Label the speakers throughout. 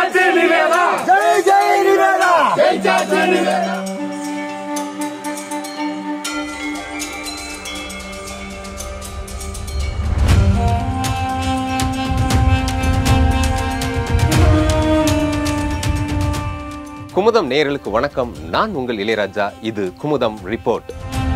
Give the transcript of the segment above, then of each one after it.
Speaker 1: ஜெயிச்சாச்சு நிவேதா
Speaker 2: ஜெய் ஜெய் நிவேதா
Speaker 1: ஜெயிச்சாச்சு நிவேதா
Speaker 3: குமுதம் நேயர்களுக்கு வணக்கம் நான் உங்கள் இளையராஜா இது குமுதம் ரிப்போர்ட்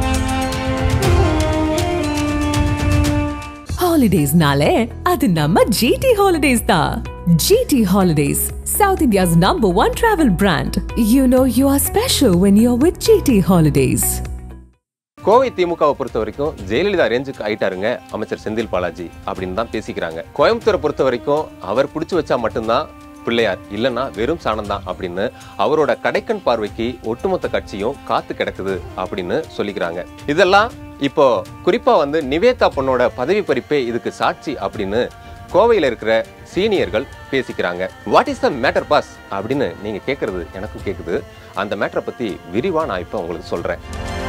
Speaker 4: ஹாலிடேஸ்னாலே அது நம்ம ஜிடி ஹாலிடேஸ் தான் GT holidays south India's number one travel brand you know you are special when you are with GT holidays
Speaker 3: Kovai திமுகவை பொறுத்த வரைக்கும் ஜெயலலிதா ரேஞ்சுக்கு ஆயிட்டாருங்க அமைச்சர் செந்தில் பாலாஜி அப்படின்னு தான் பேசிக்கிறாங்க கோயம்புத்தூரை பொறுத்த வரைக்கும் அவர் பிடிச்சு வச்சா மட்டும்தான் பிள்ளையார் இல்லைன்னா வெறும் சாணம் அப்படின்னு அவரோட கடைக்கண் பார்வைக்கு ஒட்டுமொத்த கட்சியும் காத்து கிடக்குது அப்படின்னு சொல்லிக்கிறாங்க இதெல்லாம் இப்போ குறிப்பா வந்து நிவேதா பொண்ணோட பதவி பறிப்பே இதுக்கு சாட்சி அப்படின்னு கோவையில் இருக்கிற சீனியர்கள் பேசிக்கிறாங்க what is the matter boss அப்படின்னு நீங்க கேட்கறது எனக்கும் கேட்குது அந்த மேட்டரை பத்தி விரிவா நான் இப்போ உங்களுக்கு சொல்றேன்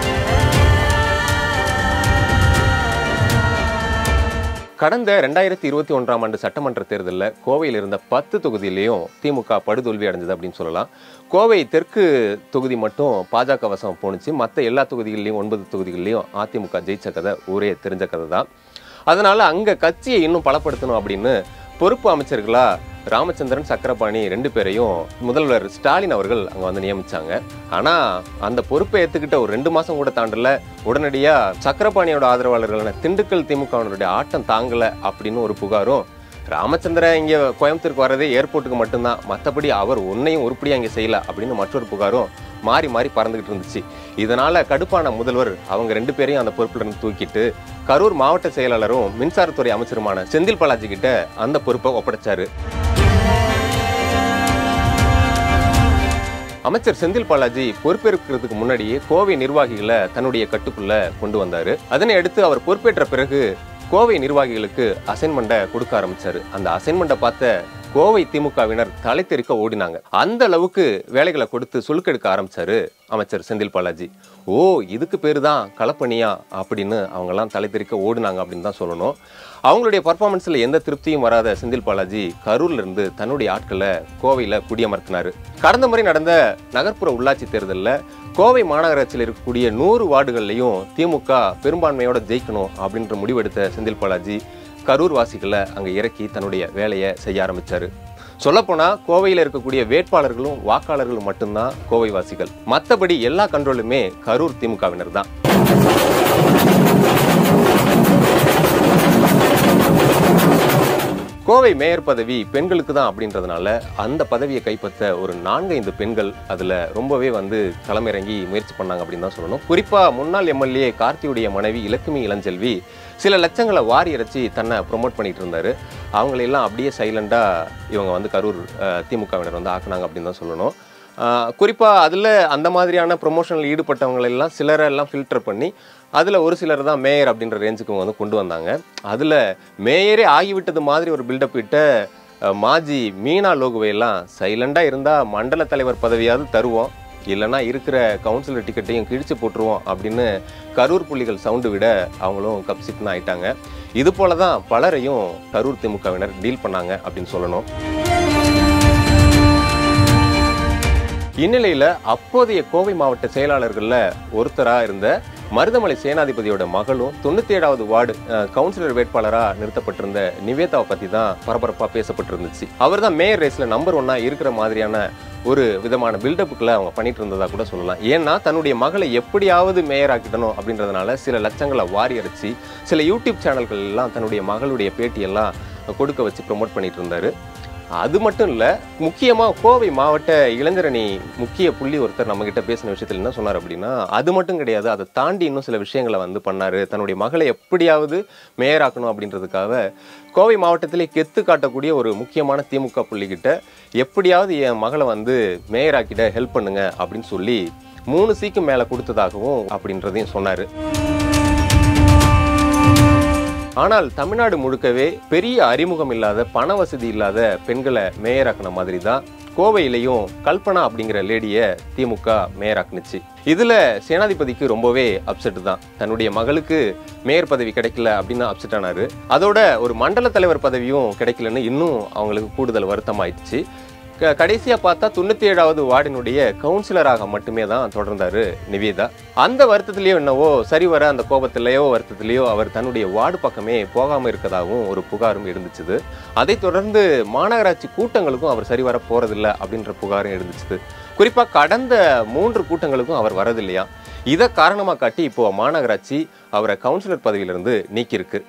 Speaker 3: கடந்த ரெண்டாயிரத்தி இருபத்தி ஒன்றாம் ஆண்டு சட்டமன்ற தேர்தலில் கோவையில் இருந்த பத்து தொகுதியிலையும் திமுக படுதோல்வி அடைஞ்சது அப்படின்னு சொல்லலாம் கோவை தெற்கு தொகுதி மட்டும் பாஜக வசம் போணுச்சு மற்ற எல்லா தொகுதிகள்லையும் ஒன்பது தொகுதிகள்லையும் அதிமுக ஜெயிச்ச கதை ஊரே தெரிஞ்ச கதை தான் அதனால அங்க கட்சியை இன்னும் பலப்படுத்தணும் அப்படின்னு பொறுப்பு அமைச்சர்களா ராமச்சந்திரன் சக்கரபாணி ரெண்டு பேரையும் முதல்வர் ஸ்டாலின் அவர்கள் அங்க வந்து நியமிச்சாங்க ஆனா அந்த பொறுப்பை ஏத்துக்கிட்ட ஒரு ரெண்டு மாசம் கூட தாண்டல உடனடியா சக்கரபாணியோட ஆதரவாளர்களான திண்டுக்கல் திமுகவினுடைய ஆட்டம் தாங்கல அப்படின்னு ஒரு புகாரும் ராமச்சந்திரன் இங்க கோயம்புத்தூருக்கு வர்றதே ஏர்போர்ட்டுக்கு மட்டும்தான் மற்றபடி அவர் ஒன்னையும் உருப்படியா இங்க செய்யல அப்படின்னு மற்றொரு புகாரும் மாறி மாறி பறந்துகிட்டு இருந்துச்சு இதனால கடுப்பான முதல்வர் அவங்க ரெண்டு பேரையும் அந்த பொறுப்புல இருந்து தூக்கிட்டு கரூர் மாவட்ட செயலாளரும் மின்சாரத்துறை அமைச்சருமான செந்தில் பாலாஜி கிட்ட அந்த பொறுப்பை ஒப்படைச்சாரு அமைச்சர் செந்தில் பாலாஜி பொறுப்பேற்கிறதுக்கு முன்னாடியே கோவை நிர்வாகிகளை தன்னுடைய கட்டுக்குள்ள கொண்டு வந்தாரு அதனை அடுத்து அவர் பொறுப்பேற்ற பிறகு கோவை நிர்வாகிகளுக்கு அசைன்மெண்ட்டை கொடுக்க ஆரம்பிச்சாரு அந்த அசைன்மெண்ட்டை பார்த்த கோவை திமுகவினர் தலை தெறிக்க ஓடினாங்க அந்த அளவுக்கு வேலைகளை கொடுத்து சுழுக்கெடுக்க ஆரம்பிச்சாரு அமைச்சர் செந்தில் பாலாஜி ஓ இதுக்கு பேரு தான் களப்பணியா அப்படின்னு அவங்கெல்லாம் தலை தெறிக்க ஓடினாங்க அப்படின்னு தான் சொல்லணும் அவங்களுடைய பர்ஃபார்மன்ஸ்ல எந்த திருப்தியும் வராத செந்தில் பாலாஜி கரூர்ல இருந்து தன்னுடைய ஆட்களை கோவையில குடியமர்த்தினாரு கடந்த முறை நடந்த நகர்ப்புற உள்ளாட்சி தேர்தலில் கோவை மாநகராட்சியில் இருக்கக்கூடிய நூறு வார்டுகள்லையும் திமுக பெரும்பான்மையோட ஜெயிக்கணும் அப்படின்ற முடிவெடுத்த செந்தில் பாலாஜி கரூர் வாசிகளை அங்க இறக்கி தன்னுடைய வேலையை செய்ய ஆரம்பிச்சாரு சொல்லப்போனா கோவையில் இருக்கக்கூடிய வேட்பாளர்களும் வாக்காளர்களும் மட்டும்தான் கோவை வாசிகள் மற்றபடி எல்லா கண்ட்ரோலுமே கரூர் திமுகவினர் தான் கோவை மேயர் பதவி பெண்களுக்கு தான் அப்படின்றதுனால அந்த பதவியை கைப்பற்ற ஒரு நான்கைந்து பெண்கள் அதுல ரொம்பவே வந்து களமிறங்கி முயற்சி பண்ணாங்க அப்படின்னு தான் சொல்லணும் குறிப்பா முன்னாள் எம்எல்ஏ கார்த்தியுடைய மனைவி இலக்குமி இளஞ்செல்வி சில லட்சங்களை வாரி இறைச்சி தன்னை ப்ரொமோட் பண்ணிட்டு இருந்தாரு அவங்களையெல்லாம் அப்படியே சைலண்டா இவங்க வந்து கரூர் அஹ், திமுகவினர் வந்து ஆக்குனாங்க அப்படின்னு தான் சொல்லணும் ஆஹ் குறிப்பா அதுல அந்த மாதிரியான ப்ரொமோஷனில் ஈடுபட்டவங்களை எல்லாம் சிலரை எல்லாம் ஃபில்டர் பண்ணி அதுல ஒரு சிலர் தான் மேயர் அப்படின்ற ரேஞ்சுக்கு இவங்க வந்து கொண்டு வந்தாங்க அதுல மேயரே ஆகிவிட்டது மாதிரி ஒரு பில்டப் இட்ட அஹ், மாஜி மீனா லோகுவை எல்லாம் சைலண்டா இருந்தா மண்டல தலைவர் பதவியாவது தருவோம் இல்லைன்னா இருக்கிற கவுன்சிலர் டிக்கெட்டையும் கிழிச்சு போட்டுருவோம் அப்படின்னு கரூர் புள்ளிகள் சவுண்டு விட அவங்களும் கப்சிட்னு ஆயிட்டாங்க இது போல தான் பலரையும் கரூர் திமுகவினர் டீல் பண்ணாங்க அப்படின்னு சொல்லணும் இந்நிலையில அப்போதைய கோவை மாவட்ட செயலாளர்கள்ல ஒருத்தரா இருந்த மருதமலை சேனாதிபதியோட மகளும் தொண்ணூத்தி ஏழாவது வார்டு அஹ், கவுன்சிலர் வேட்பாளரா நிறுத்தப்பட்டிருந்த நிவேதாவை பத்தி தான் பரபரப்பா பேசப்பட்டிருந்துச்சு அவர் தான் மேயர் ரேஸ்ல நம்பர் ஒன்னா இருக்கிற மாதிரியான ஒரு விதமான பில்டப்புக்குள்ள அவங்க பண்ணிட்டு இருந்ததா கூட சொல்லலாம் ஏன்னா தன்னுடைய மகளை எப்படியாவது மேயர் ஆக்கிடணும் அப்படின்றதுனால சில லட்சங்களை வாரி அரைச்சி சில யூடியூப் சேனல்கள் எல்லாம் தன்னுடைய மகளுடைய பேட்டியெல்லாம் கொடுக்க வச்சு ப்ரொமோட் பண்ணிட்டு இருந்தாரு அது மட்டும் இல்ல முக்கியமா கோவை மாவட்ட இளைஞரணி முக்கிய புள்ளி ஒருத்தர் நம்ம கிட்ட பேசின விஷயத்துல என்ன சொன்னார் அப்படின்னா அது மட்டும் கிடையாது அதை தாண்டி இன்னும் சில விஷயங்களை வந்து பண்ணாரு தன்னுடைய மகளை எப்படியாவது மேயராக்கணும் அப்படின்றதுக்காக கோவை மாவட்டத்திலே கெத்து காட்டக்கூடிய ஒரு முக்கியமான திமுக புள்ளிக்கிட்ட எப்படியாவது என் மகளை வந்து மேயராக்கிட்ட ஹெல்ப் பண்ணுங்க அப்படின்னு சொல்லி மூணு சீக்கு மேல கொடுத்ததாகவும் அப்படின்றதையும் சொன்னாரு ஆனால் தமிழ்நாடு முழுக்கவே பெரிய அறிமுகம் இல்லாத பண வசதி இல்லாத பெண்களை மேயராக்குன மாதிரி தான் கோவையிலையும் கல்பனா அப்படிங்கிற லேடிய திமுக மேயராக்குனுச்சு இதுல சேனாதிபதிக்கு ரொம்பவே அப்செட் தான் தன்னுடைய மகளுக்கு மேயர் பதவி கிடைக்கல அப்படின்னு அப்செட் ஆனாரு அதோட ஒரு மண்டல தலைவர் பதவியும் கிடைக்கலன்னு இன்னும் அவங்களுக்கு கூடுதல் வருத்தம் ஆயிடுச்சு க- கடைசியா பார்த்தா தொண்ணூத்தி ஏழாவது வார்டினுடைய கவுன்சிலராக மட்டுமே தான் தொடர்ந்தாரு நிவேதா அந்த வருத்தத்திலயோ என்னவோ சரி வர அந்த கோபத்திலேயோ வருத்தத்திலேயோ அவர் தன்னுடைய வார்டு பக்கமே போகாம இருக்கதாகவும் ஒரு புகாரும் இருந்துச்சுது அதை தொடர்ந்து மாநகராட்சி கூட்டங்களுக்கும் அவர் சரிவர போறதில்ல அப்படின்ற புகாரும் இருந்துச்சு குறிப்பா கடந்த மூன்று கூட்டங்களுக்கும் அவர் வரதில்லையா இதை காரணமா காட்டி இப்போ மாநகராட்சி அவரை கவுன்சிலர் பதவியிலிருந்து நீக்கியிருக்கு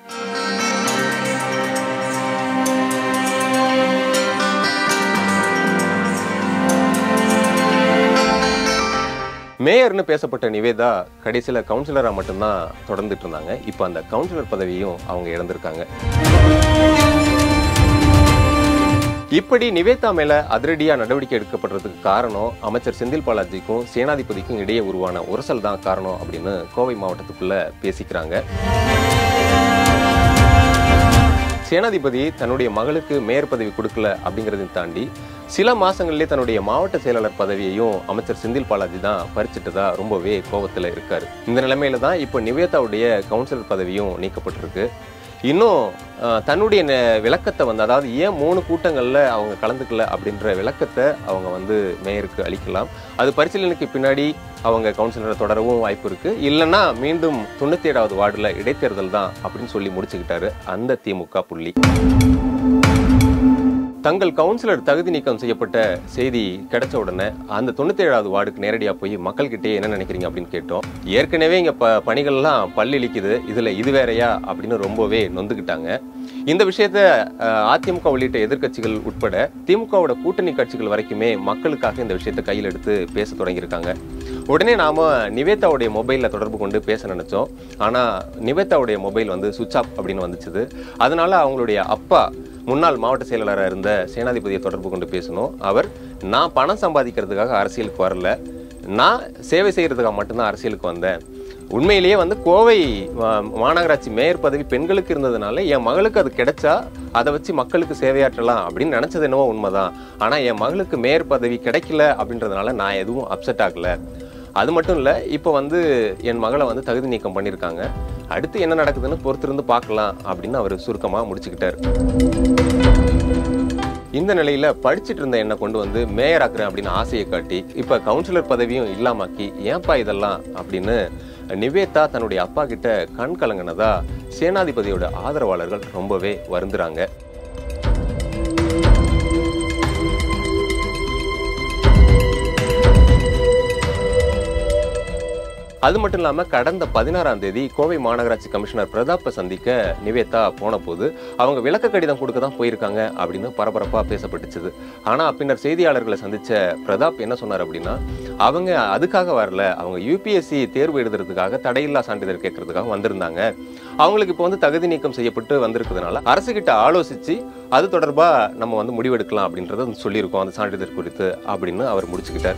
Speaker 3: மேயர்னு பேசப்பட்ட நிவேதா கடைசியில கவுன்சிலரா மட்டும்தான் தொடர்ந்துட்டு இருந்தாங்க இப்போ அந்த கவுன்சிலர் பதவியும் அவங்க இழந்திருக்காங்க இப்படி நிவேதா மேல அதிரடியா நடவடிக்கை எடுக்கப்படுறதுக்கு காரணம் அமைச்சர் செந்தில் பாலாஜிக்கும் சேனாதிபதிக்கும் இடையே உருவான உரசல் தான் காரணம் அப்படின்னு கோவை மாவட்டத்துக்குள்ள பேசிக்கிறாங்க சேனாதிபதி தன்னுடைய மகளுக்கு மேயர் பதவி கொடுக்கல அப்படிங்கறதையும் தாண்டி சில மாசங்கள்லயே தன்னுடைய மாவட்ட செயலாளர் பதவியையும் அமைச்சர் செந்தில் பாலாஜி தான் பறிச்சிட்டதா ரொம்பவே கோபத்துல இருக்காரு இந்த நிலைமையில தான் இப்போ நிவேதாவுடைய கவுன்சிலர் பதவியும் நீக்கப்பட்டிருக்கு இன்னும் அஹ், தன்னுடைய நெ- விளக்கத்தை வந்து அதாவது ஏன் மூணு கூட்டங்கள்ல அவங்க கலந்துக்கல அப்படின்ற விளக்கத்தை அவங்க வந்து மேயருக்கு அளிக்கலாம் அது பரிசீலனைக்கு பின்னாடி அவங்க கவுன்சிலரை தொடரவும் வாய்ப்பு இருக்கு இல்லைன்னா மீண்டும் தொண்ணூத்தி ஏழாவது வார்டுல இடைத்தேர்தல் தான் அப்படின்னு சொல்லி முடிச்சுக்கிட்டாரு அந்த திமுக புள்ளி தங்கள் கவுன்சிலர் தகுதி நீக்கம் செய்யப்பட்ட செய்தி கிடைச்ச உடனே அந்த தொண்ணூத்தி ஏழாவது வார்டுக்கு நேரடியா போய் மக்கள்கிட்டயே என்ன நினைக்கிறீங்க அப்படின்னு கேட்டோம் ஏற்கனவே இங்க ப பணிகள்லாம் பல்லு இழிக்குது இதுல இது வேறயா அப்படின்னு ரொம்பவே நொந்துக்கிட்டாங்க இந்த விஷயத்த அஹ், அதிமுக உள்ளிட்ட எதிர்க்கட்சிகள் உட்பட திமுகவோட கூட்டணி கட்சிகள் வரைக்குமே மக்களுக்காக இந்த விஷயத்தை கையில் எடுத்து பேச தொடங்கியிருக்காங்க உடனே நாம நிவேதாவுடைய மொபைல்ல தொடர்பு கொண்டு பேச நினைச்சோம் ஆனா நிவேதாவுடைய மொபைல் வந்து சுவிட்ச் ஆஃப் அப்படின்னு வந்துச்சுது அதனால அவங்களுடைய அப்பா முன்னாள் மாவட்ட செயலாளராக இருந்த சேனாதிபதியை தொடர்பு கொண்டு பேசணும் அவர் நான் பணம் சம்பாதிக்கிறதுக்காக அரசியலுக்கு வரல நான் சேவை செய்யறதுக்காக மட்டும்தான் அரசியலுக்கு வந்தேன் உண்மையிலேயே வந்து கோவை மா- மாநகராட்சி மேயர் பதவி பெண்களுக்கு இருந்ததுனால என் மகளுக்கு அது கிடைச்சா அதை வச்சு மக்களுக்கு சேவையாற்றலாம் அப்படின்னு நினைச்சது என்னவோ உண்மைதான் ஆனா என் மகளுக்கு மேயர் பதவி கிடைக்கல அப்படின்றதுனால நான் எதுவும் அப்செட் ஆகல அது மட்டும் இல்ல இப்போ வந்து என் மகளை வந்து தகுதி நீக்கம் பண்ணியிருக்காங்க அடுத்து என்ன நடக்குதுன்னு பொறுத்திருந்து பார்க்கலாம் அப்படின்னு அவர் சுருக்கமா முடிச்சுக்கிட்டாரு இந்த நிலையில படிச்சிட்டு இருந்த என்னை கொண்டு வந்து மேயர் ஆக்குறேன் அப்படின்னு ஆசையை காட்டி இப்ப கவுன்சிலர் பதவியும் இல்லாமாக்கி ஏன்பா இதெல்லாம் அப்படின்னு நிவேதா தன்னுடைய அப்பா கிட்ட கண் கலங்கினதா சேனாதிபதியோட ஆதரவாளர்கள் ரொம்பவே வருந்துறாங்க அது மட்டும் இல்லாம கடந்த பதினாறாம் தேதி கோவை மாநகராட்சி கமிஷனர் பிரதாப்பை சந்திக்க நிவேதா போன போது அவங்க விளக்க கடிதம் கொடுக்க தான் போயிருக்காங்க அப்படின்னு பரபரப்பா பேசப்பட்டுச்சுது ஆனா பின்னர் செய்தியாளர்களை சந்திச்ச பிரதாப் என்ன சொன்னார் அப்படின்னா அவங்க அதுக்காக வரல அவங்க யூபிஎஸ்சி தேர்வு எழுதுறதுக்காக தடையில்லா சான்றிதழ் கேட்கறதுக்காக வந்திருந்தாங்க அவங்களுக்கு இப்போ வந்து தகுதி நீக்கம் செய்யப்பட்டு வந்திருக்கிறதுனால அரசுகிட்ட ஆலோசிச்சு அது தொடர்பா நம்ம வந்து முடிவெடுக்கலாம் அப்படின்றத வந்து சொல்லியிருக்கோம் அந்த சான்றிதழ் குறித்து அப்படின்னு அவர் முடிச்சுக்கிட்டார்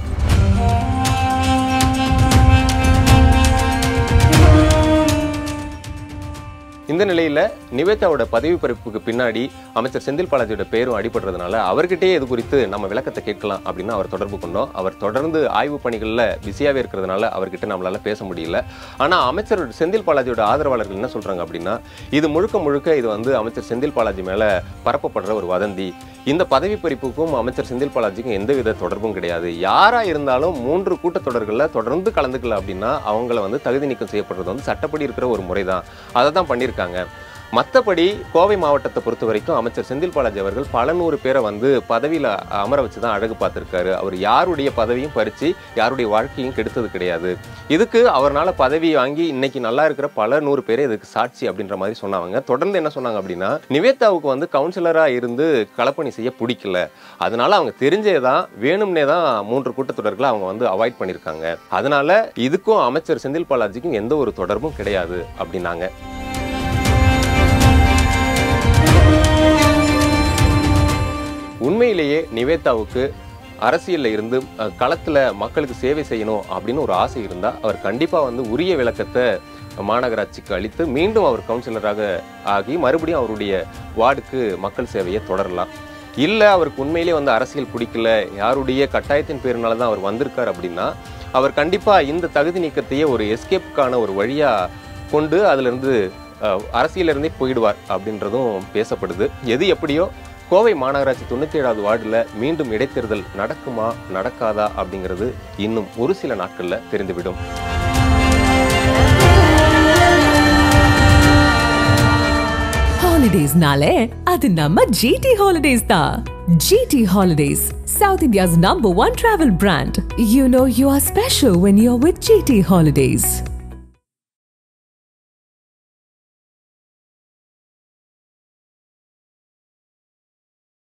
Speaker 3: இந்த நிலையில நிவேதாவோட பதவி பறிப்புக்கு பின்னாடி அமைச்சர் செந்தில் பாலாஜியோட பேரும் அடிபடுறதுனால அவர்கிட்டயே இது குறித்து நம்ம விளக்கத்தை கேட்கலாம் அப்படின்னு அவர் தொடர்பு கொண்டோம் அவர் தொடர்ந்து ஆய்வு பணிகள்ல பிஸியாவே இருக்கிறதுனால அவர்கிட்ட நம்மளால பேச முடியல ஆனா அமைச்சர் செந்தில் பாலாஜியோட ஆதரவாளர்கள் என்ன சொல்றாங்க அப்படின்னா இது முழுக்க முழுக்க இது வந்து அமைச்சர் செந்தில் பாலாஜி மேல பரப்பப்படுற ஒரு வதந்தி இந்த பதவி பறிப்புக்கும் அமைச்சர் செந்தில் பாலாஜிக்கும் எந்தவித தொடர்பும் கிடையாது யாரா இருந்தாலும் மூன்று கூட்டத்தொடர்களில் தொடர்ந்து கலந்துக்கல அப்படின்னா அவங்கள வந்து தகுதி நீக்கம் செய்யப்படுறது வந்து சட்டப்படி இருக்கிற ஒரு முறை தான் அதை தான் பண்ணியிருக்காங்க மற்றபடி கோவை மாவட்டத்தை பொறுத்த வரைக்கும் அமைச்சர் செந்தில் பாலாஜி அவர்கள் பல நூறு பேரை வந்து பதவியில் அமர வச்சு தான் அழகு பார்த்துருக்காரு அவர் யாருடைய பதவியும் பறித்து யாருடைய வாழ்க்கையும் கெடுத்தது கிடையாது இதுக்கு அவர்னால பதவி வாங்கி இன்னைக்கு நல்லா இருக்கிற பல நூறு பேரே இதுக்கு சாட்சி அப்படின்ற மாதிரி சொன்னாங்க தொடர்ந்து என்ன சொன்னாங்க அப்படின்னா நிவேதாவுக்கு வந்து கவுன்சிலரா இருந்து களப்பணி செய்ய பிடிக்கல அதனால அவங்க தெரிஞ்சே தான் வேணும்னே தான் மூன்று கூட்டத்தொடர்களை அவங்க வந்து அவாய்ட் பண்ணியிருக்காங்க அதனால இதுக்கும் அமைச்சர் செந்தில் பாலாஜிக்கும் எந்த ஒரு தொடர்பும் கிடையாது அப்படின்னாங்க உண்மையிலேயே நிவேதாவுக்கு அரசியல்ல இருந்து அஹ், களத்துல மக்களுக்கு சேவை செய்யணும் அப்படின்னு ஒரு ஆசை இருந்தா அவர் கண்டிப்பா வந்து உரிய விளக்கத்தை மாநகராட்சிக்கு அளித்து மீண்டும் அவர் கவுன்சிலராக ஆகி மறுபடியும் அவருடைய வார்டுக்கு மக்கள் சேவையை தொடரலாம் இல்ல அவருக்கு உண்மையிலேயே வந்து அரசியல் பிடிக்கல யாருடைய கட்டாயத்தின் பேருனால தான் அவர் வந்திருக்கார் அப்படின்னா அவர் கண்டிப்பா இந்த தகுதி நீக்கத்தையே ஒரு எஸ்கேப்புக்கான ஒரு வழியா கொண்டு அதுல இருந்து அஹ், அரசியல்ல இருந்தே போயிடுவார் அப்படின்றதும் பேசப்படுது எது எப்படியோ கோவை மாநகராட்சி தொண்ணூத்தி ஏழாவது வார்டுல மீண்டும் இடைத்தேர்தல் நடக்குமா நடக்காதா அப்படிங்கிறது இன்னும் ஒரு சில நாட்கள்ல தெரிந்துவிடும்
Speaker 4: ஹாலிடேஸ்னாலே அது நம்ம ஜிடி ஹாலிடேஸ் தான் GT holidays south India's number one travel brand you know you are special when you are with GT holidays